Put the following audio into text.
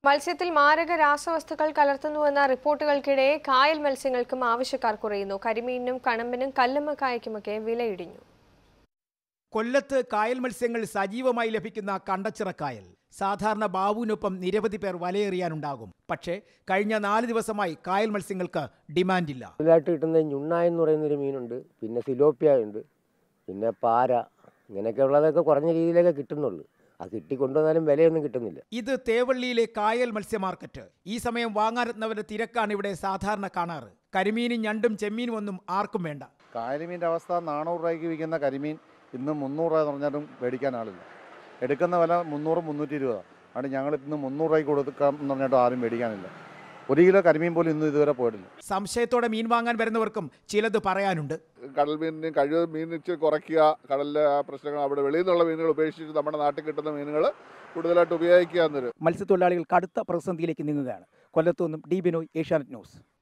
മത്സ്യത്തിൽ മാരക രാസവസ്തുക്കൾ കലർത്തുന്നുവെന്ന റിപ്പോർട്ടുകൾക്കിടെ കായൽ മത്സ്യങ്ങൾക്കും ആവശ്യക്കാർ കുറയുന്നു കരിമീനിനും കണമ്പിനും കല്ലുമ്മക്കായക്കുമൊക്കെ വിലയിടിഞ്ഞു കൊല്ലത്ത് കായൽ മത്സ്യങ്ങൾ സജീവമായി ലഭിക്കുന്ന കണ്ടച്ചിറക്കായൽ സാധാരണ ബാബുവിനൊപ്പം നിരവധി പേർ വലയെറിയാനുണ്ടാകും പക്ഷേ കഴിഞ്ഞ നാല് ദിവസമായി കായൽ മത്സ്യങ്ങൾക്ക് ഡിമാൻഡില്ല കൂടുതലായിട്ട് കിട്ടുന്ന ഞുണ്ണ എന്ന് പറയുന്നൊരു മീനുണ്ട് പിന്നെ സിലോപ്പിയ ഉണ്ട് പിന്നെ പാര ഇങ്ങനെയൊക്കെ ഉള്ളതൊക്കെ കുറഞ്ഞ രീതിയിലൊക്കെ കിട്ടുന്നുള്ളൂ അത് കിട്ടിക്കൊണ്ടുവന്നാലും വിലയൊന്നും കിട്ടുന്നില്ല ഇത് തേവള്ളിയിലെ കായൽ മത്സ്യ മാർക്കറ്റ് ഈ സമയം വാങ്ങാനെത്തുന്നവരുടെ തിരക്കാണ് ഇവിടെ സാധാരണ കാണാറ് കരിമീനും ഞണ്ടും ചെമ്മീനും ഒന്നും ആർക്കും വേണ്ട കായലിമീൻ്റെ അവസ്ഥ നാനൂറ് രൂപയ്ക്ക് വിൽക്കുന്ന കരിമീൻ ഇന്ന് മുന്നൂറ് രൂപ പറഞ്ഞാലും മേടിക്കാൻ ആളില്ല എടുക്കുന്ന വില മുന്നൂറ് മുന്നൂറ്റി ഇരുപതാണ് ആണ് ഞങ്ങൾ ഇന്ന് മുന്നൂറ് രൂപയ്ക്ക് കൊടുക്കാം എന്ന് പറഞ്ഞിട്ട് ആരും മേടിക്കാനില്ല ഒരു കിലോ കരിമീൻ പോലും ഇന്ന് ഇതുവരെ പോയിട്ടില്ല സംശയത്തോടെ മീൻ വാങ്ങാൻ വരുന്നവർക്കും ചിലത് പറയാനുണ്ട് കടൽ മീനിന് കഴിവ് മീൻ ഇച്ചിരി കുറയ്ക്കുക കടലിലെ ആ പ്രശ്നങ്ങൾ അവിടെ വെളിയിൽ നിന്നുള്ള മീനുകൾ ഉപേക്ഷിച്ച് നമ്മുടെ നാട്ടിൽ കിട്ടുന്ന മീനുകൾ കൂടുതലായിട്ട് ഉപയോഗിക്കുക എന്നൊരു മത്സ്യത്തൊഴിലാളികൾ കടുത്ത പ്രതിസന്ധിയിലേക്ക് നീങ്ങുകയാണ് കൊല്ലത്തു നിന്നും ഡി ബിനോയ് ഏഷ്യാനെറ്റ് ന്യൂസ്